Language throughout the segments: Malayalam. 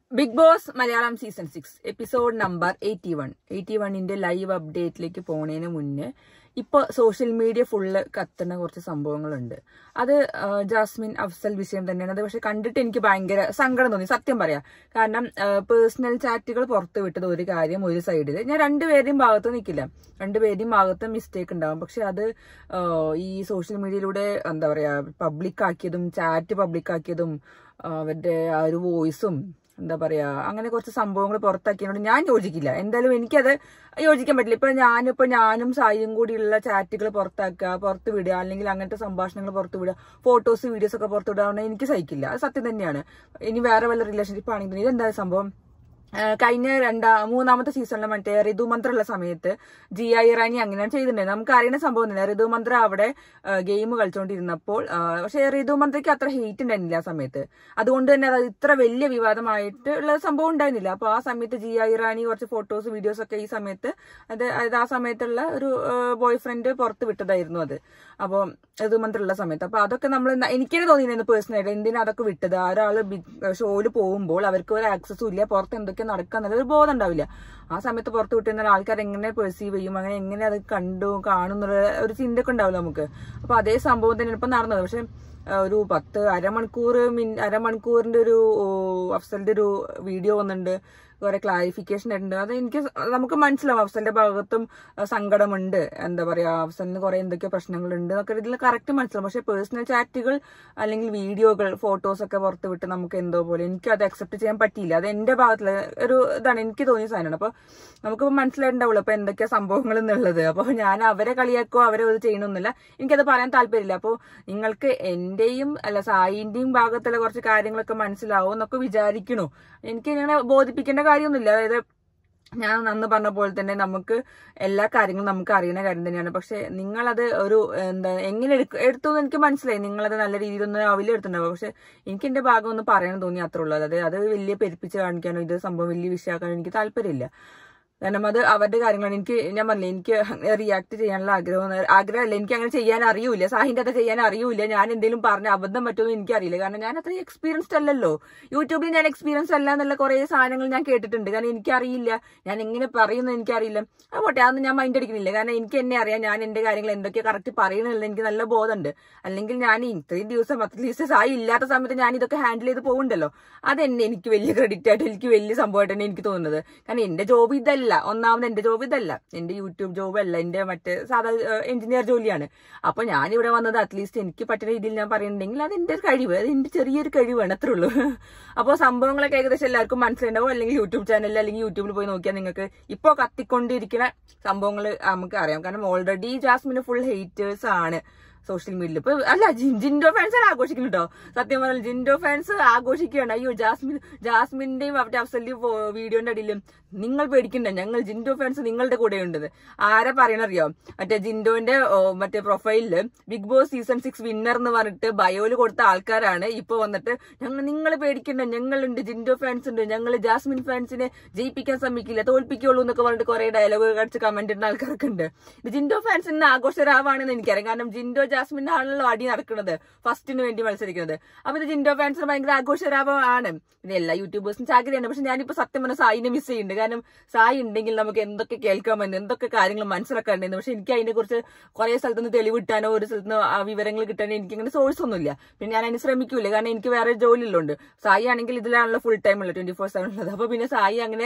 Big Boss Malayalam season six episode number eighty one എയ്റ്റി വണ്ണിന്റെ ലൈവ് അപ്ഡേറ്റിലേക്ക് പോണതിന് മുന്നേ ഇപ്പൊ സോഷ്യൽ മീഡിയ ഫുള്ള് കത്തുന്ന കുറച്ച് സംഭവങ്ങളുണ്ട് അത് ആ, ജാസ്മിൻ അഫ്സൽ വിഷയം തന്നെയാണ് അത് പക്ഷെ കണ്ടിട്ട് എനിക്ക് ഭയങ്കര സങ്കടം തോന്നി സത്യം പറയാം കാരണം പേഴ്സണൽ ചാറ്റുകൾ പുറത്തു വിട്ടത് ഒരു കാര്യം ഒരു സൈഡിൽ ഞാൻ രണ്ടുപേരുടെയും ഭാഗത്ത് നിൽക്കില്ല രണ്ടുപേരുടെയും ഭാഗത്ത് മിസ്റ്റേക്ക് ഉണ്ടാവും പക്ഷെ അത് ആ, ഈ സോഷ്യൽ മീഡിയയിലൂടെ എന്താ പറയാ പബ്ലിക് ആക്കിയതും ചാറ്റ് പബ്ലിക് ആക്കിയതും ആ, അവരുടെ ആ ഒരു വോയിസും എന്താ പറയാ അങ്ങനെ കുറച്ച് സംഭവങ്ങൾ പുറത്താക്കിയതുകൊണ്ട് ഞാൻ യോജിക്കില്ല എന്തായാലും എനിക്കത് യോജിക്കാൻ പറ്റില്ല ഇപ്പൊ ഞാനിപ്പോ ഞാനും സായിയും കൂടിയുള്ള ചാറ്റുകൾ പുറത്താക്കുക പുറത്ത് വിടുക അല്ലെങ്കിൽ അങ്ങനത്തെ സംഭാഷണങ്ങൾ പുറത്ത് വിടുക ഫോട്ടോസ് വീഡിയോസ് ഒക്കെ പുറത്ത് വിടുക എനിക്ക് സഹിക്കില്ല അത് സത്യം തന്നെയാണ് ഇനി വേറെ വല്ല റിലേഷൻഷിപ്പ് ആണെങ്കിൽ ഇതെന്താ സംഭവം ആ, കഴിഞ്ഞ രണ്ടാ മൂന്നാമത്തെ സീസണിലെ മറ്റേ ഋതു മന്ത്രമുള്ള സമയത്ത് ജി ഐ ഇറാനി അങ്ങനെയാണ് ചെയ്തിട്ടുണ്ടായത് നമുക്ക് അറിയുന്ന സംഭവം തന്നെ ഋതു മന്ത്ര അവിടെ ഗെയിം കളിച്ചുകൊണ്ടിരുന്നപ്പോൾ ആ, പക്ഷേ ഋതു മന്ത്രയ്ക്ക് അത്ര ഹെയ്റ്റ് ഉണ്ടായിരുന്നില്ല ആ സമയത്ത് അതുകൊണ്ട് തന്നെ അത് ഇത്ര വലിയ വിവാദമായിട്ട് ഉള്ള സംഭവം ഉണ്ടായിരുന്നില്ല അപ്പൊ ആ സമയത്ത് ജി ഐ ഇറാനി കുറച്ച് ഫോട്ടോസ് വീഡിയോസ് ഒക്കെ ഈ സമയത്ത് അത് അതായത് ആ സമയത്തുള്ള ഒരു ബോയ് ഫ്രണ്ട് പുറത്ത് വിട്ടതായിരുന്നു അത് അപ്പോൾ ഋതു മന്ത്രമുള്ള സമയത്ത് അപ്പൊ അതൊക്കെ നമ്മൾ എനിക്ക് തന്നെ തോന്നിയിരുന്നു പേഴ്സണായിട്ട് എന്തിനാ അതൊക്കെ വിട്ടത് ആ ഒരാള് ബിഗ് ഷോയിൽ പോകുമ്പോൾ അവർക്ക് ഒരു ആക്സസും ഇല്ല പുറത്ത് എന്തൊക്കെ നടക്കാന്നുള്ള ഒരു ബോധം ഉണ്ടാവില്ല ആ സമയത്ത് പുറത്ത് വിട്ടുന്ന ആൾക്കാർ എങ്ങനെ പെർസീവ് ചെയ്യും അങ്ങനെ എങ്ങനെ അത് കണ്ടു കാണും എന്നുള്ള ഒരു ചിന്തയൊക്കെ ഉണ്ടാവില്ല നമുക്ക് അപ്പൊ അതേ സംഭവം തന്നെയാണ് ഇപ്പൊ നടന്നത് പക്ഷെ ആ, ഒരു പത്ത് അരമണിക്കൂർ മിൻ അരമണിക്കൂറിന്റെ ഒരു ഓ, അഫ്സലിന്റെ ഒരു വീഡിയോ വന്നിട്ടുണ്ട് കുറെ ക്ലാരിഫിക്കേഷൻ ഉണ്ട് അത് എനിക്ക് സ- നമുക്ക് മനസ്സിലാവും അഫ്സലിന്റെ ഭാഗത്തും ആ, സങ്കടമുണ്ട് എന്താ പറയാ അഫ്സലിന് കുറെ എന്തൊക്കെ പ്രശ്നങ്ങളുണ്ട് എന്നൊക്കെ ഇതിൽ കറക്റ്റ് മനസ്സിലാവും പക്ഷെ പേഴ്സണൽ ചാറ്റുകൾ അല്ലെങ്കിൽ വീഡിയോകൾ ഫോട്ടോസ് ഒക്കെ പുറത്ത് വിട്ട് നമുക്ക് എന്തോ പോലെ എനിക്ക് അത് അക്സെപ്റ്റ് ചെയ്യാൻ പറ്റിയില്ല അത് എന്റെ ഭാഗത്തുള്ള ഒരു ഇതാണ് എനിക്ക് തോന്നിയ സാധനമാണ് അപ്പൊ നമുക്കിപ്പോ മനസ്സിലായിട്ടുണ്ടാവുള്ളൂ അപ്പൊ എന്തൊക്കെയാ സംഭവങ്ങൾ എന്നുള്ളത് അപ്പൊ ഞാൻ അവരെ കളിയാക്കോ അവരെ ഇത് ചെയ്യണമെന്നില്ല എനിക്കത് പറയാൻ താല്പര്യമില്ല അപ്പോൾ നിങ്ങൾക്ക് എന്റെയും അല്ല സായിന്റെയും ഭാഗത്തുള്ള കുറച്ച് കാര്യങ്ങളൊക്കെ മനസ്സിലാവും എന്നൊക്കെ വിചാരിക്കണു എനിക്ക് ഇങ്ങനെ ബോധിപ്പിക്കേണ്ട കാര്യമൊന്നുമില്ല അതായത് ഞാൻ അന്ന് പറഞ്ഞ പോലെ തന്നെ നമുക്ക് എല്ലാ കാര്യങ്ങളും നമുക്ക് അറിയുന്ന കാര്യം തന്നെയാണ് പക്ഷെ നിങ്ങളത് ഒരു എന്താ എങ്ങനെ എടുക്ക എടുത്തു എന്ന് എനിക്ക് മനസ്സിലായി നിങ്ങളത് നല്ല രീതിയിലൊന്നും ആവില്ല എടുത്തിട്ടുണ്ടാവും പക്ഷെ എനിക്ക് എന്റെ ഭാഗം ഒന്ന് പറയാൻ തോന്നി അത്രേ ഉള്ളൂ അതായത് അത് വലിയ പെരുപ്പിച്ച് കാണിക്കാനോ ഇത് സംഭവം വലിയ വിഷയമാക്കാനോ എനിക്ക് താല്പര്യമില്ല കാരണം അത് അവരുടെ കാര്യങ്ങളാണ് എനിക്ക് ഞാൻ പറഞ്ഞില്ലേ എനിക്ക് റിയാക്ട് ചെയ്യാനുള്ള ആഗ്രഹം ആഗ്രഹമല്ല എനിക്ക് അങ്ങനെ ചെയ്യാൻ അറിയൂല സാഹിന്റെ അത് ചെയ്യാൻ അറിയൂല ഞാൻ എന്തെങ്കിലും പറഞ്ഞ അബദ്ധം പറ്റുമെന്ന് എനിക്കറിയില്ല കാരണം ഞാൻ അത്ര എക്സ്പീരിയൻസ്ഡ് അല്ലല്ലോ യൂട്യൂബിൽ ഞാൻ എക്സ്പീരിയൻസ് അല്ല എന്നുള്ള കുറെ സാധനങ്ങൾ ഞാൻ കേട്ടിട്ടുണ്ട് കാരണം എനിക്കറിയില്ല ഞാൻ എങ്ങനെ പറയുന്നു എനിക്കറിയില്ല അത് പോട്ടെ അതൊന്നും ഞാൻ മൈൻഡ് അടിക്കുന്നില്ല കാരണം എനിക്ക് എന്നെ അറിയാം ഞാൻ എന്റെ കാര്യങ്ങൾ എന്തൊക്കെ കറക്റ്റ് പറയണമെന്ന് എനിക്ക് നല്ല ബോധമുണ്ട് അല്ലെങ്കിൽ ഞാൻ ഇത്രയും ദിവസം അറ്റ്ലീസ്റ്റ് സായി ഇല്ലാത്ത സമയത്ത് ഞാൻ ഇതൊക്കെ ഹാൻഡിൽ ചെയ്ത് പോകുന്നുണ്ടല്ലോ അതെന്നെ എനിക്ക് വലിയ ക്രെഡിറ്റ് ആയിട്ട് എനിക്ക് വലിയ സംഭവമായിട്ടാണ് എനിക്ക് തോന്നുന്നത് കാരണം എന്റെ ജോബ് ഇതല്ല ഒന്നാമത് എന്റെ ജോബ് ഇതല്ല എന്റെ യൂട്യൂബ് ജോബ് അല്ല എന്റെ മറ്റേ സാധാ എഞ്ചിനീയർ ജോലിയാണ് അപ്പൊ ഞാൻ ഇവിടെ വന്നത് അറ്റ്ലീസ്റ്റ് എനിക്ക് പറ്റുന്ന രീതിയിൽ ഞാൻ പറയുന്നുണ്ടെങ്കിൽ അത് എന്റെ ഒരു കഴിവ് അത് എന്റെ ചെറിയൊരു കഴിവാണ് അത്രേ ഉള്ളൂ അപ്പോൾ സംഭവങ്ങളൊക്കെ ഏകദേശം എല്ലാവർക്കും മനസ്സിലുണ്ടാവും അല്ലെങ്കിൽ യൂട്യൂബ് ചാനലിൽ അല്ലെങ്കിൽ യൂട്യൂബിൽ പോയി നോക്കിയാൽ നിങ്ങൾക്ക് ഇപ്പോൾ കത്തിക്കൊണ്ടിരിക്കുന്ന സംഭവങ്ങൾ നമുക്ക് അറിയാം കാരണം ഓൾറെഡി ജാസ്മിന് ഫുൾ ഹേറ്റേഴ്സ് ആണ് സോഷ്യൽ മീഡിയയിൽ ഇപ്പൊ അല്ല ജി- ജിൻഡോ ഫാൻസ് ആണ് ആഘോഷിക്കുന്നത് കേട്ടോ സത്യം പറഞ്ഞാൽ ജിൻഡോ ഫാൻസ് ആഘോഷിക്കുകയാണ് അയ്യോ ജാസ്മിൻ ജാസ്മിന്റെയും അവരുടെ അഫ്സലിന്റെയും വീഡിയോന്റെ അടിയിലും നിങ്ങൾ പേടിക്കണ്ട ഞങ്ങൾ ജിൻഡോ ഫാൻസ് നിങ്ങളുടെ കൂടെ ഉണ്ടത് ആരെ പറയണറിയോ മറ്റേ ജിൻഡോന്റെ ഓ, മറ്റേ പ്രൊഫൈലില് Bigg Boss season six winner എന്ന് പറഞ്ഞിട്ട് ബയോയില് കൊടുത്ത ആൾക്കാരാണ് ഇപ്പൊ വന്നിട്ട് ഞങ്ങൾ നിങ്ങൾ പേടിക്കണ്ട ഞങ്ങളുണ്ട് ജിൻഡോ ഫാൻസ് ഉണ്ട് ഞങ്ങൾ ജാസ്മിൻ ഫാൻസിനെ ജയിപ്പിക്കാൻ ശ്രമിക്കില്ല തോൽപ്പിക്കുള്ളൂ എന്നൊക്കെ പറഞ്ഞിട്ട് കുറെ ഡയലോഗ് കടിച്ച് കമന്റ് ഇടുന്ന ആൾക്കാരൊക്കെ ഉണ്ട് ഇത് ജിൻഡോ ഫാൻസ് ഇന്ന് ആഘോഷരാവാണെന്ന് എനിക്കറിയാം കാരണം ജിൻഡോ ജാസ്മിന്റെ ആണല്ലോ അടി നടക്കുന്നത് ഫസ്റ്റിന് വേണ്ടി മത്സരിക്കുന്നത് അപ്പൊ ഇത് ജിൻഡോ ഫാൻസിന് ഭയങ്കര ആഘോഷരാവമാണ് പിന്നെ എല്ലാ യൂട്യൂബേഴ്സും ചാകരയാണ് പക്ഷെ ഞാനിപ്പോ സത്യം പറഞ്ഞ സായിനെ മിസ് ചെയ്യുന്നുണ്ട് കാരണം സായി ഉണ്ടെങ്കിൽ നമുക്ക് എന്തൊക്കെ കേൾക്കാമെന്ന് എന്തൊക്കെ കാര്യങ്ങൾ മനസ്സിലാക്കാണ്ടെന്ന് പക്ഷെ എനിക്ക് അതിനെ കുറിച്ച് കുറെ സ്ഥലത്തുനിന്ന് തെളിവ് കിട്ടാനോ ഒരു സ്ഥലത്തുനിന്ന് ആ വിവരങ്ങൾ കിട്ടാനോ എനിക്ക് അങ്ങനെ സോഴ്സ് ഒന്നുമില്ല പിന്നെ ഞാൻ അതിന് ശ്രമിക്കൂല കാരണം എനിക്ക് വേറെ ജോലി ഉള്ളുണ്ട് സായി ആണെങ്കിൽ ഇതിലാണല്ലോ ഫുൾ ടൈം ഉള്ളത് ട്വന്റി ഫോർ സെവൻ ഉള്ളത് അപ്പൊ പിന്നെ സായി അങ്ങനെ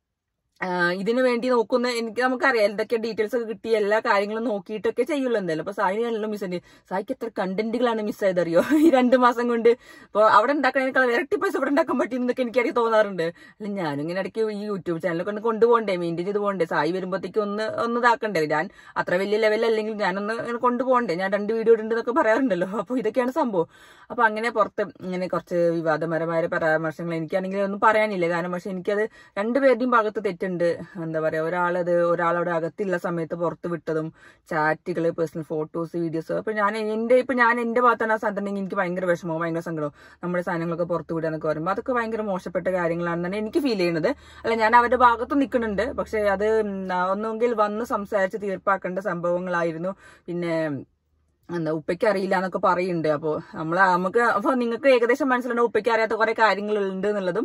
ആ, ഇതിനു വേണ്ടി നോക്കുന്ന എനിക്ക് നമുക്കറിയാം എന്തൊക്കെ ഡീറ്റെയിൽസ് ഒക്കെ കിട്ടി എല്ലാ കാര്യങ്ങളും നോക്കിയിട്ടൊക്കെ ചെയ്യുള്ളൂ എന്തായാലും അപ്പൊ സായി നല്ല മിസ് ഉണ്ട് സായിക്ക് എത്ര കണ്ടന്റുകളാണ് മിസ് ആയതറിയോ ഈ രണ്ട് മാസം കൊണ്ട് അപ്പോൾ അവിടെ ഉണ്ടാക്കണേക്കാൾ ഇരട്ടി പൈസ ഇവിടെ ഉണ്ടാക്കാൻ പറ്റുന്നതൊക്കെ എനിക്കറിയാം തോന്നാറുണ്ട് അല്ല ഞാനും ഇങ്ങനെ ഇടയ്ക്ക് ഈ യൂട്യൂബ് ചാനലൊക്കെ ഒന്ന് കൊണ്ടുപോകണ്ടേ മെയിൻറ്റെയിൻ ചെയ്ത് പോകണ്ടേ സായി വരുമ്പോഴത്തേക്ക് ഒന്ന് ഒന്ന് ഇതാക്കണ്ടേ ഞാൻ അത്ര വലിയ ലെവലല്ലെങ്കിൽ ഞാനൊന്ന് ഇങ്ങനെ കൊണ്ടുപോകണ്ടേ ഞാൻ രണ്ട് വീഡിയോ ഇടുന്നതൊക്കെ പറയാറുണ്ടല്ലോ അപ്പോൾ ഇതൊക്കെയാണ് സംഭവം അപ്പൊ അങ്ങനെ പുറത്ത് ഇങ്ങനെ കുറച്ച് വിവാദപരമായ പരാമർശങ്ങൾ എനിക്കാണെങ്കിൽ ഒന്നും പറയാനില്ല കാരണം പക്ഷെ എനിക്കത് രണ്ടുപേരുടെയും ഭാഗത്ത് തെറ്റുണ്ട് എന്താ പറയാ ഒരാളത് ഒരാളവിടെ അകത്തുള്ള സമയത്ത് പുറത്ത് വിട്ടതും ചാറ്റുകൾ പേഴ്സണൽ ഫോട്ടോസ് വീഡിയോസ് അപ്പൊ ഞാൻ എന്റെ ഇപ്പൊ ഞാൻ എന്റെ ഭാഗത്താണ് ആ സാധനമെങ്കിൽ എനിക്ക് ഭയങ്കര വിഷമവും ഭയങ്കര സങ്കടവും നമ്മുടെ സാധനങ്ങളൊക്കെ പുറത്ത് വിടുക എന്നൊക്കെ പറയുമ്പോൾ അതൊക്കെ ഭയങ്കര മോശപ്പെട്ട കാര്യങ്ങളാണെന്നാണ് എനിക്ക് ഫീൽ ചെയ്യുന്നത് അല്ല ഞാൻ അവരുടെ ഭാഗത്ത് നിൽക്കുന്നുണ്ട് പക്ഷെ അത് ഉം, ഒന്നുകിൽ വന്ന് സംസാരിച്ച് തീർപ്പാക്കേണ്ട സംഭവങ്ങളായിരുന്നു പിന്നെ എന്താ ഉപ്പയ്ക്ക് അറിയില്ല എന്നൊക്കെ പറയുന്നുണ്ട് അപ്പോൾ നമ്മൾ നമുക്ക് അപ്പൊ നിങ്ങൾക്ക് ഏകദേശം മനസ്സിലുണ്ട് ഉപ്പയ്ക്ക് അറിയാത്ത കുറെ കാര്യങ്ങളുണ്ട് എന്നുള്ളതും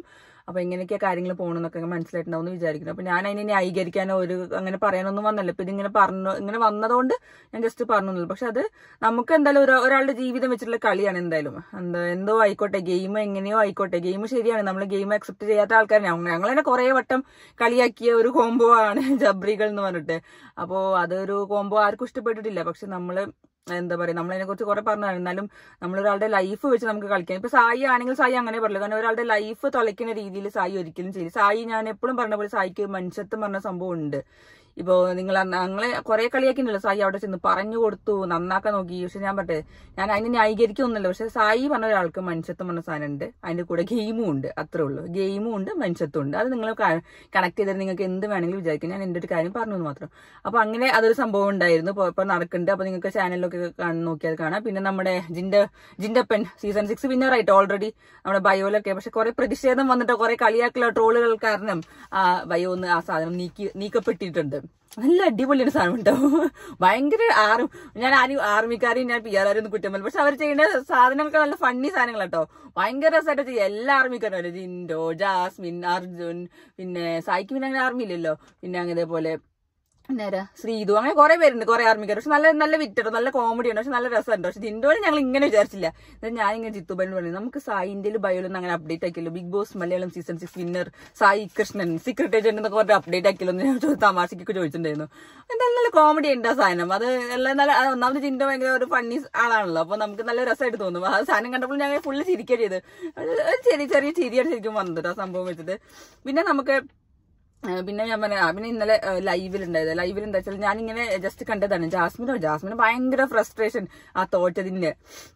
അപ്പൊ എങ്ങനെയൊക്കെ കാര്യങ്ങൾ പോകണമെന്നൊക്കെ മനസ്സിലായിട്ടുണ്ടാവും എന്ന് വിചാരിക്കുന്നു അപ്പൊ ഞാൻ അതിനെ ന്യായീകരിക്കാനോ ഒരു അങ്ങനെ പറയാനൊന്നും വന്നല്ല ഇപ്പൊ ഇതിങ്ങനെ പറഞ്ഞു ഇങ്ങനെ വന്നതുകൊണ്ട് ഞാൻ ജസ്റ്റ് പറഞ്ഞൊന്നുമില്ല പക്ഷെ അത് നമുക്ക് എന്തായാലും ഒരു ഒരാളുടെ ജീവിതം വെച്ചിട്ടുള്ള കളിയാണ് എന്തായാലും എന്താ എന്തോ ആയിക്കോട്ടെ ഗെയിം എങ്ങനെയോ ആയിക്കോട്ടെ ഗെയിം ശരിയാണ് നമ്മൾ ഗെയിം അക്സെപ്റ്റ് ചെയ്യാത്ത ആൾക്കാർ ഞങ്ങൾ തന്നെ കുറെ വട്ടം കളിയാക്കിയ ഒരു കോംബോ ആണ് ജബ്രികൾ എന്ന് പറഞ്ഞിട്ട് അപ്പോ അതൊരു കോംബോ ആർക്കും ഇഷ്ടപ്പെട്ടിട്ടില്ല പക്ഷെ നമ്മള് എന്താ പറയാ നമ്മളതിനെ കുറിച്ച് കുറെ പറഞ്ഞു എന്നാലും നമ്മളൊരാളുടെ ലൈഫ് വെച്ച് നമുക്ക് കളിക്കാം ഇപ്പൊ സായി ആണെങ്കിൽ സായി അങ്ങനെ പറയില്ല കാരണം ഒരാളുടെ ലൈഫ് തുലയ്ക്കുന്ന രീതിയിൽ സായി ഒരിക്കലും ചെയ്യില്ല സായി ഞാൻ എപ്പോഴും പറഞ്ഞ പോലെ സായിക്ക് മനുഷ്യത്വം പറഞ്ഞ സംഭവം ഉണ്ട് ഇപ്പോ നിങ്ങൾ ഞങ്ങളെ കുറെ കളിയാക്കിണ്ടല്ലോ സായി അവിടെ ചെന്ന് പറഞ്ഞു കൊടുത്തു നന്നാക്കാൻ നോക്കി പക്ഷെ ഞാൻ പറട്ടെ ഞാൻ അതിനെ ന്യായീകരിക്കൊന്നുമില്ല പക്ഷെ സായി പറഞ്ഞ ഒരാൾക്ക് മനുഷ്യത്വം പറഞ്ഞ സാധനം ഉണ്ട് അതിന്റെ കൂടെ ഗെയിമും ഉണ്ട് അത്രേ ഉള്ളൂ ഗെയിമും ഉണ്ട് മനുഷ്യത്വം ഉണ്ട് അത് നിങ്ങൾ കണക്ട് ചെയ്തിട്ട് നിങ്ങൾക്ക് എന്ത് വേണമെങ്കിലും വിചാരിക്കാം ഞാൻ എന്റെ ഒരു കാര്യം പറഞ്ഞു എന്ന് മാത്രം അപ്പൊ അങ്ങനെ അതൊരു സംഭവം ഉണ്ടായിരുന്നു ഇപ്പൊ ഇപ്പൊ നടക്കുന്നുണ്ട് അപ്പൊ നിങ്ങൾക്ക് ചാനലിലൊക്കെ കാണ- നോക്കിയാൽ കാണാം പിന്നെ നമ്മുടെ ജിന്റെ ജിന്റപ്പൻ സീസൺ സിക്സ് വിന്നർ ആയിട്ട് ഓൾറെഡി നമ്മുടെ ബയോയിലൊക്കെ പക്ഷെ കുറെ പ്രതിഷേധം വന്നിട്ട് കുറെ കളിയാക്കലോ ട്രോളുകൾ കാരണം ആ ബയോ ഒന്ന് ആ സാധനം നീക്കി നീക്കപ്പെട്ടിട്ടുണ്ട് നല്ല അടിപൊളിയാണ് സാധനം ഉണ്ടാവും ഭയങ്കര ആർ ഞാൻ ആരും ആർമിക്കാരെയും ഞാൻ പി ആർ ആരൊന്നും കുറ്റം പറയില്ല പക്ഷെ അവർ ചെയ്യുന്ന സാധനങ്ങളൊക്കെ നല്ല ഫണ്ണി സാധനങ്ങളാട്ടോ ഭയങ്കര രസമായിട്ട് ചെയ്യും എല്ലാ ആർമിക്കാരും അല്ലേ ജിൻഡോ ജാസ്മിൻ അർജുൻ പിന്നെ സായിക്ക് പിന്നെ അങ്ങനെ ആർമി ഇല്ലല്ലോ പിന്നെ അങ്ങനെ ഇതേപോലെ നേരെ ശ്രീതു അങ്ങനെ കുറെ പേരുണ്ട് കുറെ ആർമിക്കാർ പക്ഷെ നല്ല നല്ല വിറ്റോ നല്ല കോമഡി ഉണ്ട് പക്ഷെ നല്ല രസമുണ്ട് പക്ഷെ ജിൻഡോയിൽ ഞങ്ങൾ ഇങ്ങനെ വിചാരിച്ചില്ല എന്നിട്ട് ഞാൻ ഇങ്ങനെ ജിത്തുബൻ പറഞ്ഞു നമുക്ക് സായി ഇന്ത്യയിൽ ബയോലൊന്നും അങ്ങനെ അപ്ഡേറ്റ് ആക്കിയല്ലോ Bigg Boss Malayalam season six winner Sai Krishnan secret agent എന്നൊക്കെ പറഞ്ഞ് അപ്ഡേറ്റ് ആക്കിയല്ലോ എന്ന് ഞാൻ ചോ- തമാശയ്ക്കൊക്കെ ചോദിച്ചിട്ടുണ്ടായിരുന്നു എന്തായാലും നല്ല കോമഡി ഉണ്ട് ആ സാധനം അത് എല്ലാം നല്ല അത് ഒന്നാമത് ജിൻഡോ ഭയങ്കര ഒരു ഫണ്ണി ആളാണല്ലോ അപ്പൊ നമുക്ക് നല്ല രസമായിട്ട് തോന്നും ആ സാധനം കണ്ടപ്പോൾ ഞങ്ങൾ ഫുള്ള് ചിരിക്കുക ചെയ്ത് ഒരു ചെറിയ ചെറിയ ചിരിയാണ് ശരിക്കും വന്നത് ആ സംഭവം വെച്ചിട്ട് പിന്നെ നമുക്ക് ആ, പിന്നെ ഞാൻ പറഞ്ഞ ആ, പിന്നെ ഇന്നലെ ലൈവിൽ ഉണ്ടായത് ലൈവിൽ എന്താ വെച്ചാൽ ഞാൻ ഇങ്ങനെ ജസ്റ്റ് കണ്ടതാണ് ജാസ്മിനോ ജാസ്മിന് ഭയങ്കര ഫ്രസ്ട്രേഷൻ ആ തോറ്റതിന്റെ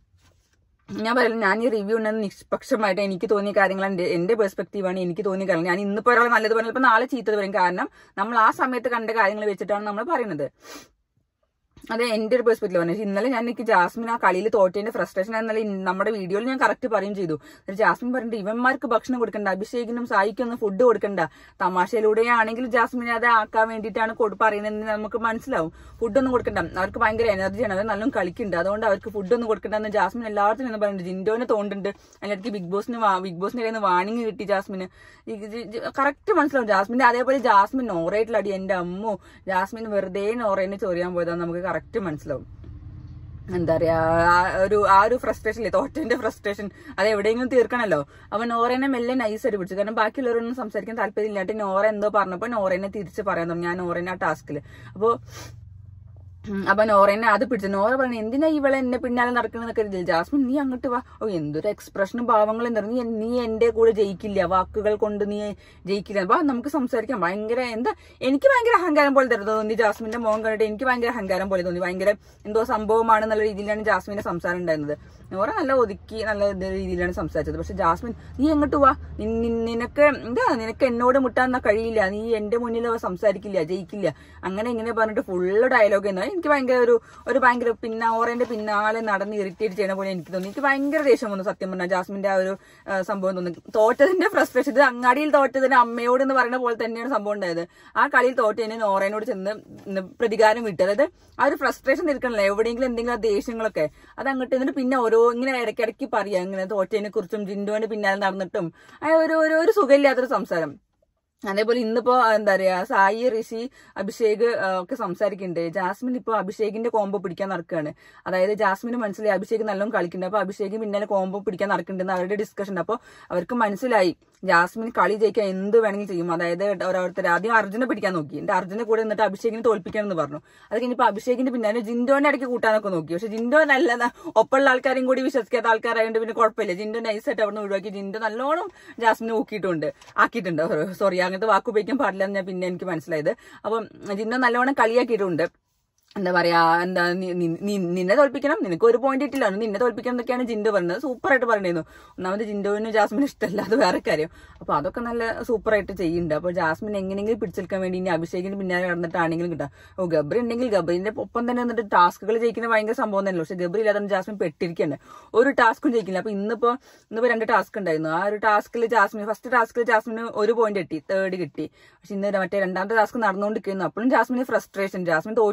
ഞാൻ പറയുന്നത് ഞാൻ ഈ റിവ്യൂ ഉണ്ടെന്ന് നിഷ്പക്ഷമായിട്ട് എനിക്ക് തോന്നിയ കാര്യങ്ങളാണ് എന്റെ എന്റെ പെർസ്പെക്റ്റീവാണ് എനിക്ക് തോന്നിയ കാര്യങ്ങൾ ഞാൻ ഇന്നിപ്പോ ഒരാൾ നല്ലത് പറഞ്ഞപ്പോൾ നാളെ ചീത്തത് പറയും കാരണം നമ്മൾ ആ സമയത്ത് കണ്ട കാര്യങ്ങൾ വെച്ചിട്ടാണ് നമ്മൾ പറയുന്നത് അതെ എന്റെ ഒരു പെർസ്പെക്റ്റീവ് ആണ് പക്ഷേ ഇന്നലെ ഞാൻ എനിക്ക് ജാസ്മിൻ ആ കളിയിൽ തോറ്റതിന്റെ ഫ്രസ്ട്രേഷൻ ഇന്നലെ ഇൻ- നമ്മുടെ വീഡിയോയിൽ ഞാൻ കറക്റ്റ് പറയും ചെയ്തു എന്നിട്ട് ജാസ്മിൻ പറഞ്ഞിട്ട് ഇവന്മാർക്ക് ഭക്ഷണം കൊടുക്കണ്ട അഭിഷേകിനും സായിക്കൊന്നും ഫുഡ് കൊടുക്കണ്ട തമാശയിലൂടെയാണെങ്കിൽ ജാസ്മിനെ അത് ആക്കാൻ വേണ്ടിയിട്ടാണ് കൊടു- പറയുന്നതെന്ന് നമുക്ക് മനസ്സിലാവും ഫുഡൊന്നും കൊടുക്കണ്ട അവർക്ക് ഭയങ്കര എനർജിയാണ് അവർ നല്ലോണം കളിക്കുന്നുണ്ട് അതുകൊണ്ട് അവർക്ക് ഫുഡൊന്നും കൊടുക്കണ്ടെന്ന് ജാസ്മിൻ എല്ലാവർക്കും എന്ന് പറയുന്നുണ്ട് ജിൻഡോനെ തോണ്ടുണ്ട് അതിനിടയ്ക്ക് ബിഗ് ബോസിന് വാ- ബിഗ് ബോസിന്റെ കയ്യിൽ നിന്ന് വാണിംഗ് കിട്ടി ജാസ്മിന് കറക്റ്റ് മനസ്സിലാവും ജാസ്മിന്റെ അതേപോലെ ജാസ്മിൻ നോറയായിട്ടുള്ള അടി എന്റെ അമ്മോ ജാസ്മിൻ വെറുതെ നോറേനെ ചൊറിയാൻ പോയതാന്ന് നമുക്ക് കറക്റ്റ് മനസ്സിലാവും എന്താ പറയാ ആ ഒരു ആ ഒരു ഫ്രസ്ട്രേഷൻ ഇല്ലേ തോറ്റന്റെ ഫ്രസ്ട്രേഷൻ അത് എവിടെയെങ്കിലും തീർക്കണല്ലോ അപ്പൊ നോറേനെ മെല്ലെ നൈസായിട്ട് പിടിച്ചു കാരണം ബാക്കിയുള്ളവരൊന്നും സംസാരിക്കാൻ താല്പര്യമില്ലാട്ട് നോറ എന്തോ പറഞ്ഞപ്പോ നോറേനെ തിരിച്ച് പറയാൻ തുടങ്ങി ഞാൻ നോറേനെ ആ ടാസ്കില് അപ്പോ ഉം, അപ്പൊ നോറേനെ അത് പിടിച്ചു നോറ പറഞ്ഞു എന്തിനാ ഇവളെ എന്നെ പിന്നാലെ നടക്കണെന്നൊക്കെ ഇതിൽ ജാസ്മിൻ നീ അങ്ങോട്ട് വാ ഓ എന്തൊരു എക്സ്പ്രഷനും ഭാവങ്ങളും എന്താ നീ നീ എന്റെ കൂടെ ജയിക്കില്ല വാക്കുകൾ കൊണ്ട് നീ ജയിക്കില്ല വാ നമുക്ക് സംസാരിക്കാം ഭയങ്കര എന്താ എനിക്ക് ഭയങ്കര അഹങ്കാരം പോലെ തരുന്നത് തോന്നി ജാസ്മിന്റെ മോഹം കണ്ടിട്ട് എനിക്ക് ഭയങ്കര അഹങ്കാരം പോലെ തോന്നി ഭയങ്കര എന്തോ സംഭവമാണ് എന്നുള്ള രീതിയിലാണ് ജാസ്മിന്റെ സംസാരം ഉണ്ടായിരുന്നത് നോറ നല്ല ഒതുക്കി നല്ല ഇത് രീതിയിലാണ് സംസാരിച്ചത് പക്ഷെ ജാസ്മിൻ നീ എങ്ങോട്ട് വാ നി- നി- നിനക്ക് എന്താ നിനക്ക് എന്നോട് മുട്ടാൻ കഴിയില്ല നീ എന്റെ മുന്നിൽ സംസാരിക്കില്ല ജയിക്കില്ല അങ്ങനെ ഇങ്ങനെ പറഞ്ഞിട്ട് ഫുള്ള് ഡയലോഗ് എന്ന് എനിക്ക് ഭയങ്കര ഒരു ഒരു ഭയങ്കര പിന്നെ ഓറേന്റെ പിന്നാലെ നടന്ന് ഇറിറ്റേറ്റ് ചെയ്യുന്ന പോലെ എനിക്ക് തോന്നി എനിക്ക് ഭയങ്കര ദേഷ്യം വന്നു സത്യം പറഞ്ഞാൽ ജാസ്മിന്റെ ആ ഒരു ആ, സംഭവം തോന്നി തോറ്റതിന്റെ ഫ്രസ്ട്രേഷൻ ഇത് അങ്ങാടിയിൽ തോറ്റതിന് അമ്മയോട് എന്ന് പറയുന്ന പോലെ തന്നെയാണ് സംഭവം ഉണ്ടായത് ആ കളിയിൽ തോറ്റതിന് നോറേനോട് ചെന്ന് ഇന്ന് പ്രതികാരം വിട്ടു അതായത് ആ ഒരു ഫ്രസ്ട്രേഷൻ തീർക്കണല്ലോ എവിടെയെങ്കിലും എന്തെങ്കിലും ആ ദേഷ്യങ്ങളൊക്കെ അത് അങ്ങോട്ട് എന്നിട്ട് പിന്നെ ഓരോ ഇങ്ങനെ ഇടയ്ക്കിടയ്ക്ക് പറയാം ഇങ്ങനെ തോറ്റതിനെ കുറിച്ചും ജിൻഡോന്റെ പിന്നാലെ നടന്നിട്ടും ആ ഒരു ഒരു ഒരു സുഖമില്ലാത്തൊരു സംസാരം അതേപോലെ ഇന്നിപ്പോ എന്താ പറയാ സായി ഋഷി അഭിഷേക് ആ, ഒക്കെ സംസാരിക്കുന്നുണ്ട് ജാസ്മിൻ ഇപ്പൊ അഭിഷേകിന്റെ കോംബോ പിടിക്കാൻ നടക്കുകയാണ് അതായത് ജാസ്മിന് മനസ്സിലായി അഭിഷേക് നല്ലോണം കളിക്കുന്നുണ്ട് അപ്പൊ അഭിഷേക് പിന്നാലെ കോംബോ പിടിക്കാൻ നടക്കുന്നുണ്ടെന്ന് അവരുടെ ഡിസ്കഷൻ അപ്പൊ അവർക്ക് മനസ്സിലായി ജാസ്മിൻ കളി ജയിക്കാൻ എന്ത് വേണമെങ്കിലും ചെയ്യും അതായത് ഓരോരുത്തർ ആദ്യം അർജുനെ പിടിക്കാൻ നോക്കി എന്നിട്ട് അർജുനെ കൂടെ നിന്നിട്ട് അഭിഷേകിനെ തോൽപ്പിക്കണം എന്ന് പറഞ്ഞു അത് കഴിഞ്ഞപ്പോ അഭിഷേകിന്റെ പിന്നാലെ ജിൻഡോനെ ഇടയ്ക്ക് കൂട്ടാനൊക്കെ നോക്കി പക്ഷെ ജിൻഡോ നല്ല ഒപ്പമുള്ള ആൾക്കാരെയും കൂടി വിശ്വസിക്കാത്ത ആൾക്കാരായതുകൊണ്ട് പിന്നെ കുഴപ്പമില്ല ജിൻഡോ നൈസായിട്ട് അവിടെ നിന്ന് ഒഴിവാക്കി ജിൻഡോ നല്ലോണം ജാസ്മിനെ ഊക്കിയിട്ടുണ്ട് ആക്കിയിട്ടുണ്ട് സോറി അങ്ങനത്തെ വാക്ക് ഉപയോഗിക്കാൻ പാടില്ല എന്ന് ഞാൻ പിന്നെ എനിക്ക് മനസ്സിലായത് അപ്പം ജിൻഡോ നല്ലോണം കളിയാക്കിയിട്ടുണ്ട് എന്താ പറയാ എന്താ നി- നി- നി- നിന്നെ തോൽപ്പിക്കണം നിനക്ക് ഒരു പോയിന്റ് ഇട്ടില്ല നിന്നെ തോൽപ്പിക്കണം എന്നൊക്കെയാണ് ജിൻഡോ പറഞ്ഞത് സൂപ്പറായിട്ട് പറഞ്ഞിരുന്നു ഒന്നാമത് ജിൻഡോവിന് ജാസ്മിന് ഇഷ്ടമല്ല അത് വേറെ കാര്യം അപ്പൊ അതൊക്കെ നല്ല സൂപ്പറായിട്ട് ചെയ്യുന്നുണ്ട് അപ്പൊ ജാസ്മിൻ എങ്ങനെയെങ്കിലും പിടിച്ചെടുക്കാൻ വേണ്ടി ഇനി അഭിഷേകിന് പിന്നാലെ നടന്നിട്ടാണെങ്കിലും കിട്ടാം ഓ ഗബ്രി ഉണ്ടെങ്കിൽ ഗബ്രിന്റെ ഒപ്പം തന്നെ നിന്നിട്ട് ടാസ്കുകൾ ജയിക്കുന്ന ഭയങ്കര സംഭവം തന്നെ പക്ഷെ ഗബ്രി ഇല്ലാതെ ജാസ്മിൻ പെട്ടിരിക്കണ്ടേ ഒരു ടാസ്കും ജയിക്കില്ല അപ്പൊ ഇന്നിപ്പോ ഇന്നിപ്പോ രണ്ട് ടാസ്ക് ഉണ്ടായിരുന്നു ആ ഒരു ടാസ്കിൽ ജാസ്മിൻ ഫസ്റ്റ് ടാസ്കിൽ ജാസ്മിന് ഒരു പോയിന്റ് കിട്ടി തേർഡ് കിട്ടി പക്ഷെ ഇന്ന് മറ്റേ രണ്ടാമത്തെ ടാസ്ക് നടന്നുകൊണ്ടിരിക്കുന്നു അപ്പോഴും ജാസ്മിന് ഫ്രസ്ട്രേഷൻ ജാസ്മിൻ തോറ്റുണ്ട് തോന്നുന്നു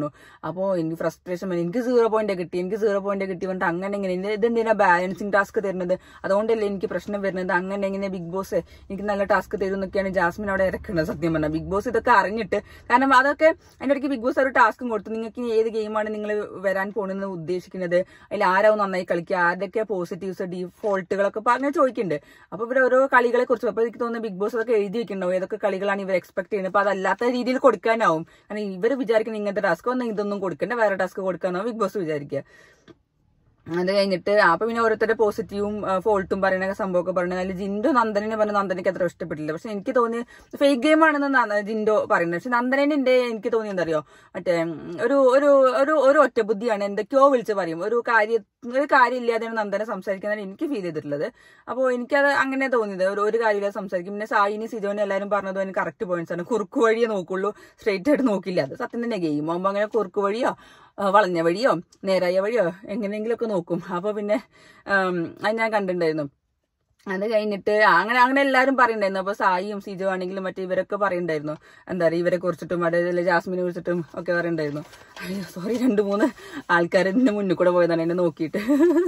തോന്നുന്നു അപ്പോൾ എനിക്ക് ഫ്രസ്ട്രേഷൻ വരും എനിക്ക് സീറോ പോയിന്റ് കിട്ടി എനിക്ക് സീറോ പോയിന്റ് കിട്ടി പറഞ്ഞിട്ട് അങ്ങനെ എങ്ങനെ ഇത് ഇതെന്തിനാ ബാലൻസിങ് ടാസ്ക് തരുന്നത് അതുകൊണ്ടല്ലേ എനിക്ക് പ്രശ്നം വരുന്നത് അങ്ങനെ എങ്ങനെ ബിഗ് ബോസ് എനിക്ക് നല്ല ടാസ്ക് തരും എന്നൊക്കെയാണ് ജാസ്മിൻ അവിടെ ഇറക്കുന്നത് സത്യം പറഞ്ഞാൽ ബിഗ് ബോസ് ഇതൊക്കെ അറിഞ്ഞിട്ട് കാരണം അതൊക്കെ അതിന്റെ ഇടയ്ക്ക് ബിഗ് ബോസ് ഒരു ടാസ്കും കൊടുത്തു നിങ്ങൾക്ക് ഇനി ഏത് ഗെയിമാണ് നിങ്ങൾ വരാൻ പോണെന്ന് ഉദ്ദേശിക്കുന്നത് അതിൽ ആരാവും നന്നായി കളിക്കുക ആരൊക്കെ പോസിറ്റീവ്സ് ഡീഫോൾട്ടുകളൊക്കെ പറഞ്ഞ് ചോദിക്കുന്നുണ്ട് അപ്പൊ ഇവർ ഓരോ കളികളെ കുറിച്ച് അപ്പൊ എനിക്ക് തോന്നുന്നു ബിഗ് ബോസ് അതൊക്കെ എഴുതി വെക്കണ്ടാവും ഏതൊക്കെ കളികളാണ് ഇവർ എക്സ്പെക്ട് ചെയ്യുന്നത് അപ്പൊ അതല്ലാത്ത രീതിയിൽ കൊടുക്കാനാവും കാരണം ഇവർ വിചാരിക്കുന്ന ഇങ്ങനത്തെ ടാസ്ക് ഒന്നും ഇതൊന്നും കൊടുക്കണ്ട വേറെ ടാസ്ക് കൊടുക്കാനാവും ബിഗ് ബോസ് വിചാരിക്കുക അത് കഴിഞ്ഞിട്ട് അപ്പൊ പിന്നെ ഓരോരുത്തരുടെ പോസിറ്റീവും ഫോൾട്ടും പറയുന്ന സംഭവമൊക്കെ പറയുന്നത് അതിൽ ജിൻഡോ നന്ദനെ പറഞ്ഞ നന്ദനയ്ക്ക് അത്ര ഇഷ്ടപ്പെട്ടില്ല പക്ഷെ എനിക്ക് തോന്നി ഫേക്ക് ഗെയിം ആണെന്ന് ന- ജിൻഡോ പറയുന്നത് പക്ഷെ നന്ദനെ എന്റെ എനിക്ക് തോന്നി എന്താ അറിയോ മറ്റേ ഉം, ഒരു ഒരു ഒരു ഒരു ഒറ്റ ബുദ്ധിയാണ് എന്തൊക്കെയോ വിളിച്ച് പറയും ഒരു കാര്യം ഒരു കാര്യം ഇല്ലാതെയാണ് നന്ദന സംസാരിക്കുന്നത് എനിക്ക് ഫീൽ ചെയ്തിട്ടുള്ളത് അപ്പോൾ എനിക്കത് അങ്ങനെ തോന്നിയത് ഒരു ഒരു കാര്യമില്ലാതെ സംസാരിക്കും പിന്നെ സായിനി സിജോനെ എല്ലാവരും പറഞ്ഞതും എനിക്ക് കറക്റ്റ് പോയിന്റ്സ് ആണ് കുറുക്ക് വഴിയേ നോക്കുള്ളൂ സ്ട്രെയിറ്റ് ആയിട്ട് നോക്കില്ല അത് സത്യം തന്നെ ഗെയിം ആകുമ്പോൾ അങ്ങനെ കുറുക്ക് വഴിയോ ആ, വളഞ്ഞ വഴിയോ നേരായ വഴിയോ എങ്ങനെയെങ്കിലുമൊക്കെ നോക്കും അപ്പൊ പിന്നെ ഉം, അത് ഞാൻ കണ്ടിട്ടുണ്ടായിരുന്നു അത് കഴിഞ്ഞിട്ട് അങ്ങനെ അങ്ങനെ എല്ലാവരും പറയുന്നുണ്ടായിരുന്നു അപ്പൊ സായിയും സിജോ ആണെങ്കിലും മറ്റേ ഇവരൊക്കെ പറയുന്നുണ്ടായിരുന്നു എന്താ പറയുക ഇവരെ കുറിച്ചിട്ടും അതേപോലെ ജാസ്മിനെ കുറിച്ചിട്ടും ഒക്കെ പറയുന്നുണ്ടായിരുന്നു അയ്യോ സോറി രണ്ട് മൂന്ന് ആൾക്കാർ ഇതിന്റെ മുന്നിൽ കൂടെ പോയതാണ് എന്നെ നോക്കിയിട്ട്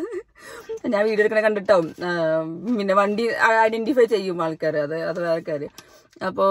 ഞാൻ വീഡിയോ എടുക്കണ കണ്ടിട്ടാവും ആ, പിന്നെ വണ്ടി ഐഡന്റിഫൈ ചെയ്യും ആൾക്കാർ അത് അത് വേറെ കാര്യം അപ്പോ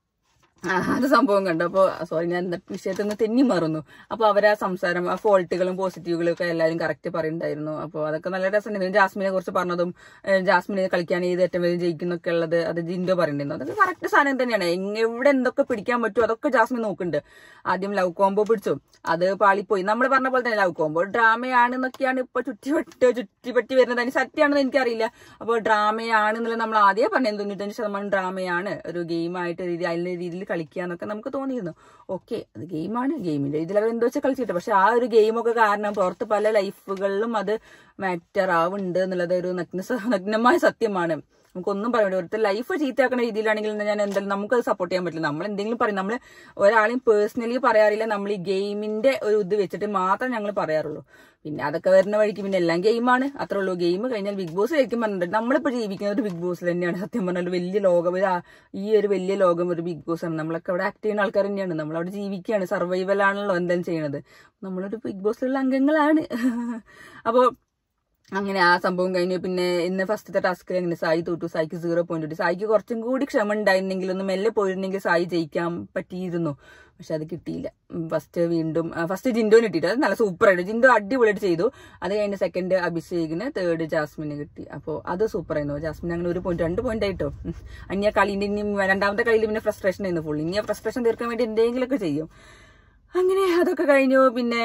ആ, അത് സംഭവം കണ്ടു അപ്പോൾ സോറി ഞാൻ എന്താ വിഷയത്തിൽ നിന്ന് തെന്നി മാറുന്നു അപ്പോൾ അവരാ സംസാരം ആ ഫോൾട്ടുകളും പോസിറ്റീവുകളും ഒക്കെ എല്ലാവരും കറക്റ്റ് പറയുന്നുണ്ടായിരുന്നു അപ്പോൾ അതൊക്കെ നല്ല രസമുണ്ടായിരുന്നു ജാസ്മിനെ കുറിച്ച് പറഞ്ഞതും ഏഹ്, ജാസ്മിനെ കളിക്കാൻ ഏത് ഏറ്റവും വരും ജയിക്കുന്നൊക്കെ ഉള്ളത് അത് ജിൻഡോ പറയുന്നുണ്ടായിരുന്നു അതൊക്കെ കറക്റ്റ് സാധനം തന്നെയാണ് എങ്ങ- എവിടെ എന്തൊക്കെ പിടിക്കാൻ പറ്റുമോ അതൊക്കെ ജാസ്മിൻ നോക്കുന്നുണ്ട് ആദ്യം ലവ് കോംബോ പിടിച്ചു അത് പാളിപ്പോയി നമ്മൾ പറഞ്ഞ പോലെ തന്നെ ലവ് കോംബോ ഡ്രാമയാണെന്നൊക്കെയാണ് ഇപ്പൊ ചുറ്റിവട്ട് ചുറ്റിപ്പറ്റി വരുന്നത് അതിന് സത്യമാണെന്ന് എനിക്കറിയില്ല അപ്പോൾ ഡ്രാമയാണെന്നുള്ളത് നമ്മൾ ആദ്യം പറഞ്ഞത് തൊണ്ണൂറ്റഞ്ച് ശതമാനം ഡ്രാമയാണ് ഒരു ഗെയിമായിട്ട് രീതി അതിന്റെ രീതിയിൽ കളിക്കുക എന്നൊക്കെ നമുക്ക് തോന്നിയിരുന്നു ഓക്കെ അത് ഗെയിമാണ് ഗെയിമിന്റെ ഇതിൽ അവർ എന്തോ വെച്ചാൽ കളിച്ചിട്ട് പക്ഷെ ആ ഒരു ഗെയിമൊക്കെ കാരണം പുറത്ത് പല ലൈഫുകളിലും അത് മാറ്റർ ആവുന്നുണ്ട് എന്നുള്ളത് ഒരു നഗ്ന സ- നഗ്നമായ സത്യമാണ് നമുക്കൊന്നും പറയാൻ പറ്റില്ല ഒരുത്തർ ലൈഫ് ചീത്തയാക്കുന്ന രീതിയിലാണെങ്കിൽ ഞാൻ എന്തായാലും നമുക്കത് സപ്പോർട്ട് ചെയ്യാൻ പറ്റില്ല നമ്മൾ എന്തെങ്കിലും പറയും നമ്മൾ ഒരാളെയും പേഴ്സണലി പറയാറില്ല നമ്മൾ ഈ ഗെയിമിന്റെ ഒരു ഇത് വെച്ചിട്ട് മാത്രം ഞങ്ങൾ പറയാറുള്ളൂ പിന്നെ അതൊക്കെ വരുന്ന വഴിക്ക് പിന്നെ എല്ലാം ഗെയിമാണ് അത്രേ ഉള്ളൂ ഗെയിം കഴിഞ്ഞാൽ ബിഗ് ബോസ് ശരിക്കും പറഞ്ഞിട്ടുണ്ട് നമ്മളിപ്പോൾ ജീവിക്കുന്നത് ഒരു ബിഗ് ബോസിൽ തന്നെയാണ് സത്യം പറഞ്ഞാൽ ഒരു വലിയ ലോകം ഒരു ആ- ഈ ഒരു വലിയ ലോകം ഒരു ബിഗ് ബോസ് ആണ് നമ്മളൊക്കെ അവിടെ ആക്ട് ചെയ്യുന്ന ആൾക്കാർ തന്നെയാണ് നമ്മളവിടെ ജീവിക്കുകയാണ് സർവൈവൽ ആണല്ലോ എന്തായാലും ചെയ്യണത് നമ്മളൊരു ബിഗ് ബോസിലുള്ള അംഗങ്ങളാണ് അപ്പോൾ അങ്ങനെ ആ സംഭവം കഴിഞ്ഞു പിന്നെ ഇന്ന് ഫസ്റ്റത്തെ ടാസ്കിൽ എങ്ങനെ സായി തോറ്റു സായിക്ക് സീറോ പോയിന്റ് കിട്ടി സായിക്ക് കുറച്ചും കൂടി ക്ഷമ ഉണ്ടായിരുന്നെങ്കിൽ ഒന്ന് മെല്ലെ പോയിരുന്നെങ്കിൽ സായി ജയിക്കാൻ പറ്റിയിരുന്നു പക്ഷെ അത് കിട്ടിയില്ല ഫസ്റ്റ് വീണ്ടും ഫസ്റ്റ് ജിൻഡോന് കിട്ടിയിട്ട് അത് നല്ല സൂപ്പറായിട്ട് ജിൻഡോ അടിപൊളിയായിട്ട് ചെയ്തു അത് കഴിഞ്ഞ് സെക്കൻഡ് അഭിഷേകിന് തേർഡ് ജാസ്മിന് കിട്ടി അപ്പോൾ അത് സൂപ്പറായിരുന്നു ജാസ്മിൻ അങ്ങനെ ഒരു പോയിന്റ് രണ്ട് പോയിന്റ് ആയിട്ടോ ഉം. ഇനി ആ കളിന്റെ ഇനി രണ്ടാമത്തെ കളിയിൽ പിന്നെ ഫ്രസ്ട്രേഷൻ ആയിരുന്നു ഫുൾ ഇനി ആ ഫ്രസ്ട്രേഷൻ തീർക്കാൻ വേണ്ടി എന്തെങ്കിലുമൊക്കെ ചെയ്യും അങ്ങനെ അതൊക്കെ കഴിഞ്ഞു പിന്നെ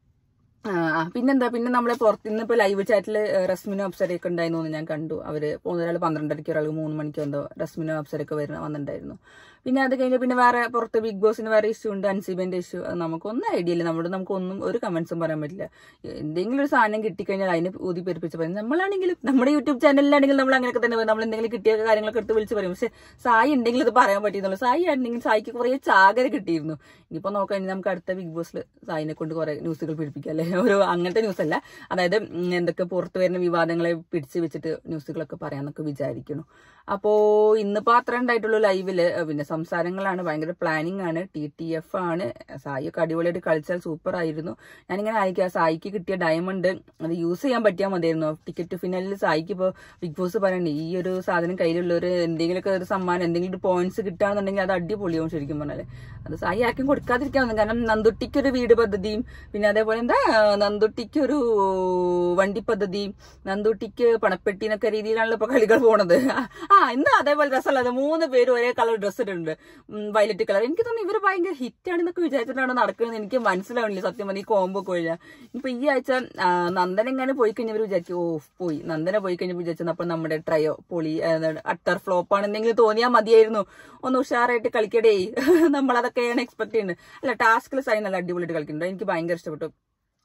ആ, ആ, പിന്നെന്താ പിന്നെ നമ്മളെ പുറത്ത് ഇന്നിപ്പോ ലൈവ് ചാറ്റില് റസ്മിനോ അപ്സരയൊക്കെ ഉണ്ടായിരുന്നു എന്ന് ഞാൻ കണ്ടു അവര് ഒരാൾ പന്ത്രണ്ടരയ്ക്ക് ഒരാൾ മൂന്ന് മണിക്കോ എന്തോ റസ്മിനോ അപ്സരയൊക്കെ വരുന്ന വന്നിട്ടുണ്ടായിരുന്നു പിന്നെ അത് കഴിഞ്ഞ് പിന്നെ വേറെ പുറത്ത് ബിഗ് ബോസിന് വേറെ ഇഷ്യൂ ഉണ്ട് അൻസിബന്റെ ഇഷ്യൂ നമുക്കൊന്നും ഐഡിയ ഇല്ല നമ്മുടെ നമുക്കൊന്നും ഒരു കമന്റ്സും പറയാൻ പറ്റില്ല എന്തെങ്കിലും ഒരു സാധനം കിട്ടിക്കഴിഞ്ഞാൽ അതിനെ ഊതി പെരുപ്പിച്ച് പറയും നമ്മളാണെങ്കിലും നമ്മുടെ യൂട്യൂബ് ചാനലിലാണെങ്കിലും നമ്മൾ അങ്ങനെയൊക്കെ തന്നെ പറയും. നമ്മൾ എന്തെങ്കിലും കിട്ടിയ കാര്യങ്ങളൊക്കെ എടുത്ത് വിളിച്ച് പറയും പക്ഷെ സായി ഉണ്ടെങ്കിൽ ഇത് പറയാൻ പറ്റിയെന്നുള്ളൂ സായി ആയിരുന്നെങ്കിൽ സായിക്ക് കുറേ ചാകര കിട്ടിയിരുന്നു ഇനിയിപ്പോ നോക്കാം ഇനി നമുക്ക് അടുത്ത ബിഗ് ബോസിൽ സായിനെ കൊണ്ട് കുറെ ന്യൂസുകൾ പിടിപ്പിക്കാം അല്ലെ ഒരു അങ്ങനത്തെ ന്യൂസ് അല്ല അതായത് ഉം, എന്തൊക്കെ പുറത്തു വരുന്ന വിവാദങ്ങളെ പിടിച്ച് വെച്ചിട്ട് ന്യൂസുകളൊക്കെ പറയാന്നൊക്കെ വിചാരിക്കുന്നു അപ്പോ ഇന്നിപ്പോ അത്ര ഉണ്ടായിട്ടുള്ളൂ ലൈവില് പിന്നെ സംസാരങ്ങളാണ് ഭയങ്കര പ്ലാനിങ് ആണ് ടി ടി എഫ് ആണ് സായി ഒക്കെ അടിപൊളിയായിട്ട് കളിച്ചാൽ സൂപ്പർ ആയിരുന്നു ഞാനിങ്ങനെ ആയിരിക്കും ആ സായിക്ക് കിട്ടിയ ഡയമണ്ട് അത് യൂസ് ചെയ്യാൻ പറ്റിയാൽ മതിയായിരുന്നു ടിക്കറ്റ് ഫിനാലിൽ സായിക്ക് ഇപ്പോൾ ബിഗ് ബോസ് പറയണ്ടേ ഈ ഒരു സാധനം കയ്യിലുള്ള ഒരു എന്തെങ്കിലുമൊക്കെ ഒരു സമ്മാനം എന്തെങ്കിലും ഒരു പോയിന്റ്സ് കിട്ടുകയാണെന്നുണ്ടെങ്കിൽ അത് അടിപൊളിയാവും ശരിക്കും പറഞ്ഞാല് അത് സായി ആർക്കും കൊടുക്കാതിരിക്കാൻ വന്നു കാരണം നന്ദുട്ടിക്ക് ഒരു വീട് പദ്ധതിയും പിന്നെ അതേപോലെ എന്താ നന്ദുട്ടിക്ക് ഒരു വണ്ടി പദ്ധതിയും നന്ദുട്ടിക്ക് പണപ്പെട്ടി എന്നൊക്കെ രീതിയിലാണല്ലോ ഇപ്പൊ കളികൾ പോണത് ആ ഇന്ന് അതേപോലെ ഡ്രസ്സല്ലാതെ മൂന്ന് പേര് ഒരേ കളർ ഡ്രസ്സ് ഇട്ടിട്ടുണ്ട് വയലറ്റ് കളർ എനിക്ക് തോന്നുന്നു ഇവര് ഭയങ്കര ഹിറ്റ് ആണെന്നൊക്കെ വിചാരിച്ചിട്ടാണ് നടക്കുന്നത് എനിക്ക് മനസ്സിലാവണില്ല സത്യം പറഞ്ഞാൽ ഈ കോംബോ ഒക്കെ കഴിഞ്ഞാൽ ഇപ്പൊ ഈ ആഴ്ച ആ, നന്ദൻ എങ്ങനെ പോയി കഴിഞ്ഞവർ വിചാരിക്കും ഓ പോയി നന്ദന പോയി കഴിഞ്ഞപ്പോൾ വിചാരിച്ചു അപ്പൊ നമ്മുടെ ട്രയോ പൊളി അട്ടർ ഫ്ലോപ്പ് ആണ് എന്തെങ്കിലും തോന്നിയാൽ മതിയായിരുന്നു ഒന്ന് ഉഷാറായിട്ട് കളിക്കടേ നമ്മളതൊക്കെയാണ് എക്സ്പെക്ട് ചെയ്യുന്നത് അല്ല ടാസ്കിൽ സൈൻ നല്ല അടിപൊളിയായിട്ട് കളിക്കുന്നുണ്ട് എനിക്ക് ഭയങ്കര ഇഷ്ടപ്പെട്ടു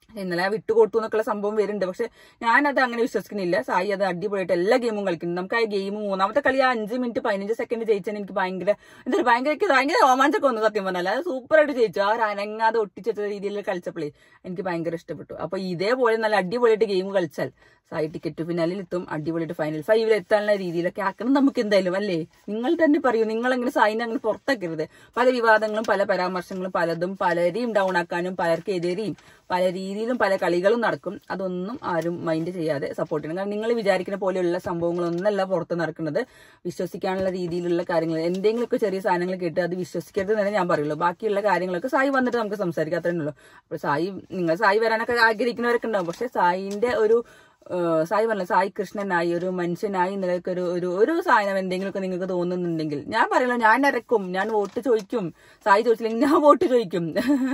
ഇന്നലെ വിട്ടുകൊടുത്തു എന്നൊക്കെയുള്ള സംഭവം വരുന്നുണ്ട് പക്ഷെ ഞാനത് അങ്ങനെ വിശ്വസിക്കുന്നില്ല സായി അത് അടിപൊളിയായിട്ട് എല്ലാ ഗെയിമും കളിക്കുന്നു നമുക്ക് ആ ഗെയിം മൂന്നാമത്തെ കളി ആ അഞ്ച് മിനിറ്റ് പതിനഞ്ച് സെക്കൻഡ് ജയിച്ചാൽ എനിക്ക് ഭയങ്കര എന്താ ഭയങ്കര എനിക്ക് ഭയങ്കര രോമാഞ്ചൊക്കെ വന്നു സത്യം പറഞ്ഞാൽ അത് സൂപ്പറായിട്ട് ജയിച്ചു ആ ഒരു അനങ്ങാതെ ഒട്ടിച്ചെച്ച രീതിയിൽ കളിച്ചപ്പോഴേ എനിക്ക് ഭയങ്കര ഇഷ്ടപ്പെട്ടു അപ്പൊ ഇതേപോലെ നല്ല അടിപൊളിയായിട്ട് ഗെയിം കളിച്ചാൽ സായി ടിക്കറ്റ് ഫിനാലിൽ എത്തും അടിപൊളിയായിട്ട് ഫൈനൽ ഫൈവിൽ എത്താനുള്ള രീതിയിലൊക്കെ ആക്കണം നമുക്ക് എന്തായാലും അല്ലേ നിങ്ങൾ തന്നെ പറയൂ നിങ്ങൾ അങ്ങനെ സായിനെ അങ്ങനെ പുറത്താക്കരുത് പല വിവാദങ്ങളും പല പരാമർശങ്ങളും പലതും പലരെയും ഡൗൺ ആക്കാനും പലർക്ക് എതിരെയും പല രീതിയിലും പല കളികളും നടക്കും അതൊന്നും ആരും മൈൻഡ് ചെയ്യാതെ സപ്പോർട്ട് ചെയ്യണം കാരണം നിങ്ങൾ വിചാരിക്കുന്ന പോലെയുള്ള സംഭവങ്ങളൊന്നല്ല പുറത്ത് നടക്കുന്നത് വിശ്വസിക്കാനുള്ള രീതിയിലുള്ള കാര്യങ്ങൾ എന്തെങ്കിലുമൊക്കെ ചെറിയ സാധനങ്ങൾ കേട്ട് അത് വിശ്വസിക്കരുത് തന്നെ ഞാൻ പറയുള്ളൂ ബാക്കിയുള്ള കാര്യങ്ങളൊക്കെ സായി വന്നിട്ട് നമുക്ക് സംസാരിക്കാം അത്രേ ഉള്ളൂ അപ്പോൾ സായി നിങ്ങൾ സായി വരാനൊക്കെ ആഗ്രഹിക്കുന്നവരൊക്കെ ഉണ്ടാവും പക്ഷെ സായിന്റെ ഒരു ഏഹ് സായി പറഞ്ഞ സായി കൃഷ്ണനായി ഒരു മനുഷ്യനായി നിലയ്ക്ക് ഒരു ഒരു ഒരു സാധനം എന്തെങ്കിലുമൊക്കെ നിങ്ങൾക്ക് തോന്നുന്നുണ്ടെങ്കിൽ ഞാൻ പറയല്ലോ ഞാൻ ഇറക്കും ഞാൻ വോട്ട് ചോദിക്കും സായി ചോദിച്ചില്ലെങ്കിൽ ഞാൻ വോട്ട് ചോദിക്കും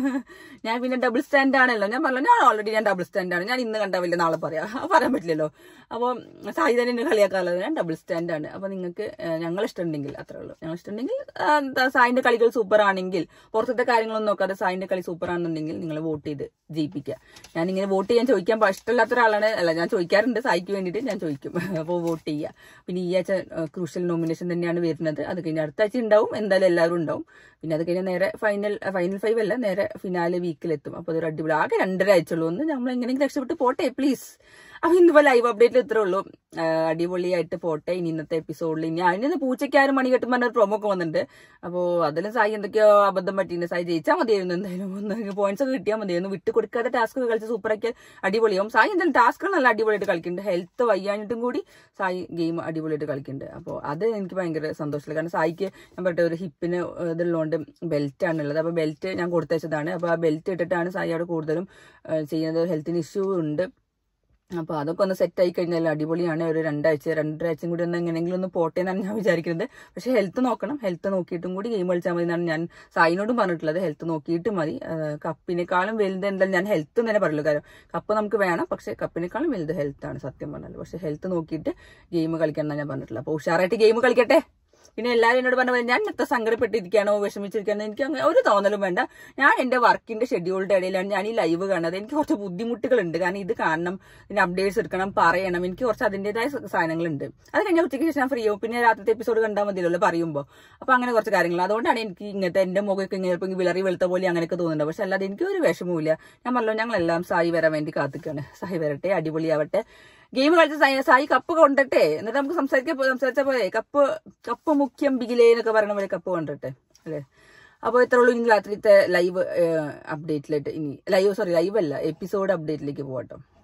ഞാൻ പിന്നെ ഡബിൾ സ്റ്റാൻഡ് ആണല്ലോ ഞാൻ പറഞ്ഞു ഞാൻ ഓൾറെഡി ഞാൻ ഡബിൾ സ്റ്റാൻഡ് ആണ് ഞാൻ ഇന്ന് കണ്ട വലിയ നാളെ പറയാം അത് പറയാൻ പറ്റില്ലല്ലോ അപ്പോൾ സായി തന്നെ എന്നെ കളിയാക്കാറുള്ളത് ഞാൻ ഡബിൾ സ്റ്റാൻഡ് ആണ് അപ്പോൾ നിങ്ങൾക്ക് ഞങ്ങൾ ഇഷ്ടമുണ്ടെങ്കിൽ അത്രേ ഉള്ളൂ ഞങ്ങൾ ഇഷ്ടമുണ്ടെങ്കിൽ ആ, എന്താ സായിന്റെ കളികൾ സൂപ്പർ ആണെങ്കിൽ പുറത്തത്തെ കാര്യങ്ങളൊന്നും നോക്കാതെ സായിന്റെ കളി സൂപ്പർ ആണെന്നുണ്ടെങ്കിൽ നിങ്ങൾ വോട്ട് ചെയ്ത് ജയിപ്പിക്കുക ഞാൻ ഇങ്ങനെ വോട്ട് ചെയ്യാൻ ചോദിക്കാൻ പ- ഇഷ്ടമില്ലാത്ത ഒരാളാണ് അല്ല ഞാൻ ചോദിക്കാറുണ്ട് സായിക്ക് വേണ്ടിയിട്ട് ഞാൻ ചോദിക്കും അപ്പോൾ വോട്ട് ചെയ്യുക പിന്നെ ഈ ആഴ്ച ക്രൂഷ്യൽ നോമിനേഷൻ തന്നെയാണ് വരുന്നത് അത് കഴിഞ്ഞ് അടുത്ത ആഴ്ച ഉണ്ടാവും എന്തായാലും എല്ലാവരും ഉണ്ടാവും പിന്നെ അത് കഴിഞ്ഞാൽ നേരെ ഫൈനൽ ഫൈനൽ ഫൈവ് അല്ല നേരെ ഫിനാലെ വീക്കിലെത്തും അപ്പോൾ അതൊരു അടിപൊളി ആകെ രണ്ടര ആഴ്ചയുള്ളൂ ഒന്ന് നമ്മൾ എങ്ങനെയെങ്കിലും രക്ഷപ്പെട്ട് പോട്ടെ പ്ലീസ് അപ്പൊ ഇന്നിപ്പോ ലൈവ് അപ്ഡേറ്റിൽ ഇത്രേ ഉള്ളൂ ആ, അടിപൊളിയായിട്ട് പോട്ടെ ഇനി ഇന്നത്തെ എപ്പിസോഡിൽ ഇനി അതിന് പൂച്ചയ്ക്ക് ആരും മണി കെട്ടും പറഞ്ഞ പ്രൊമോ ഒക്കെ വന്നിട്ടുണ്ട് അപ്പോൾ അതിലും സായി എന്തൊക്കെയോ അബദ്ധം പറ്റിയിട്ടുണ്ട് സായി ജയിച്ചാൽ മതിയായിരുന്നു എന്തായാലും ഒന്ന് പോയിന്റ്സ് ഒക്കെ കിട്ടിയാൽ മതിയായിരുന്നു വിട്ട് കൊടുക്കാതെ ടാസ്ക് ഒക്കെ കളിച്ച് സൂപ്പറാക്കിയാൽ അടിപൊളിയാവും സായി എന്തായാലും ടാസ്കുകൾ നല്ല അടിപൊളിയായിട്ട് കളിക്കുന്നുണ്ട് ഹെൽത്ത് വയ്യാഞ്ഞിട്ടും കൂടി സായി ഗെയിം അടിപൊളിയായിട്ട് കളിക്കുന്നുണ്ട് അപ്പോൾ അത് എനിക്ക് ഭയങ്കര സന്തോഷമില്ല കാരണം സായിക്ക് ഞാൻ പറഞ്ഞ ഒരു ഹിപ്പിന് ഇതുള്ളതുകൊണ്ട് ബെൽറ്റ് ആണുള്ളത് അപ്പോൾ ബെൽറ്റ് ഞാൻ കൊടുത്തയച്ചതാണ് അപ്പോൾ ആ ബെൽറ്റ് ഇട്ടിട്ടാണ് സായി അവിടെ കൂടുതലും ആ, ചെയ്യുന്നത് ഹെൽത്തിന് ഇഷ്യൂ ഉണ്ട് അപ്പോൾ അതൊക്കെ ഒന്ന് സെറ്റ് ആയി കഴിഞ്ഞാൽ അടിപൊളിയാണ് ഒരു രണ്ടാഴ്ച രണ്ടരാഴ്ചയും കൂടി ഒന്ന് എങ്ങനെയെങ്കിലും ഒന്ന് പോട്ടെ എന്നാണ് ഞാൻ വിചാരിക്കുന്നത് പക്ഷെ ഹെൽത്ത് നോക്കണം ഹെൽത്ത് നോക്കിയിട്ടും കൂടി ഗെയിം കളിച്ചാൽ മതി എന്നാണ് ഞാൻ സായിനോടും പറഞ്ഞിട്ടുള്ളത് ഹെൽത്ത് നോക്കിയിട്ട് മതി ആ, കപ്പിനേക്കാളും വലുത് എന്തായാലും ഞാൻ ഹെൽത്ത് തന്നെ പറയുള്ളൂ കാരണം കപ്പ് നമുക്ക് വേണം പക്ഷെ കപ്പിനേക്കാളും വലുത് ഹെൽത്ത് ആണ് സത്യം പറഞ്ഞാൽ പക്ഷെ ഹെൽത്ത് നോക്കിയിട്ട് ഗെയിം കളിക്കണം എന്നാണ് ഞാൻ പറഞ്ഞിട്ടുള്ളത് അപ്പോൾ ഉഷാറായിട്ട് ഗെയിം കളിക്കട്ടെ പിന്നെ എല്ലാവരും എന്നോട് പറഞ്ഞ പോലെ ഞാൻ എത്ര സങ്കടപ്പെട്ടിരിക്കുകയാണോ വിഷമിച്ചിരിക്കുകയാണോ എനിക്ക് അങ്ങനെ ഒരു തോന്നലും വേണ്ട ഞാൻ എന്റെ വർക്കിന്റെ ഷെഡ്യൂളിന്റെ ഇടയിലാണ് ഞാൻ ഈ ലൈവ് കാണുന്നത് എനിക്ക് കുറച്ച് ബുദ്ധിമുട്ടുകളുണ്ട് കാരണം ഇത് കാണണം ഇതിന്റെ അപ്ഡേറ്റ്സ് എടുക്കണം പറയണം എനിക്ക് കുറച്ച് അതിന്റേതായ സ- സാധനങ്ങളുണ്ട് അത് കഴിഞ്ഞ ഉച്ചയ്ക്ക് ശേഷം ഞാൻ ഫ്രീ ആവും പിന്നെ രാത്രിത്തെ എപ്പിസോഡ് കണ്ടാൽ മതിയല്ലോ പറയുമ്പോൾ അപ്പൊ അങ്ങനെ കുറച്ച് കാര്യങ്ങൾ അതുകൊണ്ടാണ് എനിക്ക് ഇങ്ങനത്തെ എന്റെ മുഖമൊക്കെ ഇങ്ങനെ ഇപ്പൊ വിളറി വെളുത്ത പോലെ അങ്ങനെയൊക്കെ തോന്നുന്നുണ്ട് പക്ഷെ അല്ലാതെ എനിക്ക് ഒരു വിഷമവുമില്ല ഞാൻ പറഞ്ഞല്ലോ ഞങ്ങളെല്ലാം സായി വരാൻ വേണ്ടി കാത്തിക്കാണ് സായി വരട്ടെ അടിപൊളിയാവട്ടെ ഗെയിം കളിച്ച സായി സായി കപ്പ് കൊണ്ടട്ടെ എന്നിട്ട് നമുക്ക് സംസാരിക്കാൻ സംസാരിച്ച പോലെ കപ്പ് കപ്പ് മുഖ്യം ബിഗിലേ എന്നൊക്കെ പറയുന്ന പോലെ കപ്പ് കൊണ്ടട്ടെ അല്ലേ അപ്പോൾ ഇത്ര ഉള്ളൂ ഇനി രാത്രിത്തെ ലൈവ് അപ്ഡേറ്റിലായിട്ട് ഇനി ലൈവ് സോറി ലൈവ് അല്ല എപ്പിസോഡ് അപ്ഡേറ്റിലേക്ക് പോകട്ടോ